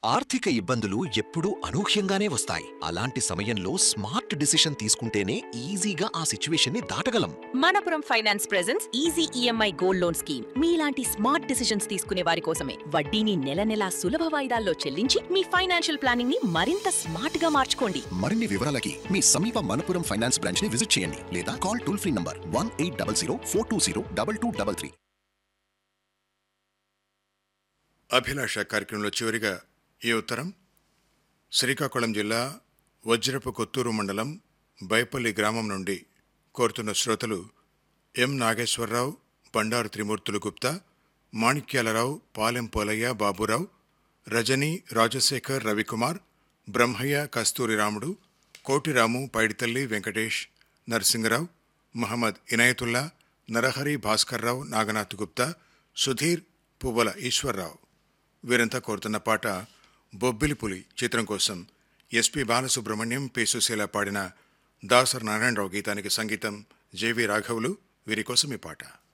ఆర్థిక ఇబ్బందులు ఎప్పుడూ అనూహ్యంగానే వస్తాయి అలాంటి సమయంలో స్మార్ట్ డిసిషన్ తీసుకుంటేనే ఈజీగా ఆ సిచ్యువేషన్ ని దాటగలం Manappuram finance presents easy EMI gold loan scheme మీలాంటి స్మార్ట్ డిసిషన్స్ తీసుకునే వారి కోసమే వడ్డీని నెల నెలా సులభ వాయిదాల్లో చెల్లించి మీ ఫైనాన్షియల్ ప్లానింగ్ ని మరింత స్మార్ట్ గా మార్చుకోండి మరిన్ని వివరాలకి మీ సమీప మనపురం ఫైనాన్స్ బ్రాంచ్ ని విజిట్ చేయండి లేదా call toll free number one eight double zero four two zero double two double three Abhilasha కార్యక్రమంలో చివరిగా ఈ ఉత్తరం శ్రీకాకుళం జిల్లా వజ్రపు కొత్తూరు మండలం బైపల్లి గ్రామం నుండి కోరుతున్న శ్రోతలు ఎం నాగేశ్వరరావు బండారు త్రిమూర్తులు గుప్తా మాణిక్యాలరావు పాలెం పోలయ్య బాబురావు రజని రాజశేఖర్ రవికుమార్ బ్రహ్మయ్య కస్తూరి రాముడు కోటిరాము పైడితల్లి వెంకటేష్ నరసింగరావు మహమ్మద్ ఇనాయతుల్లా నరహరి భాస్కర్రావు నాగనాథ్ గుప్తా సుధీర్ పువ్వల ఈశ్వర్రావు వీరంతా కోరుతున్న పాట బొబ్బిలి పులి చిత్రం కోసం ఎస్పి బాలసుబ్రహ్మణ్యం పి సుశీల పాడిన దాసర్ నారాయణరావు గీతానికి సంగీతం జేవి రాఘవులు వీరి కోసం ఈ పాట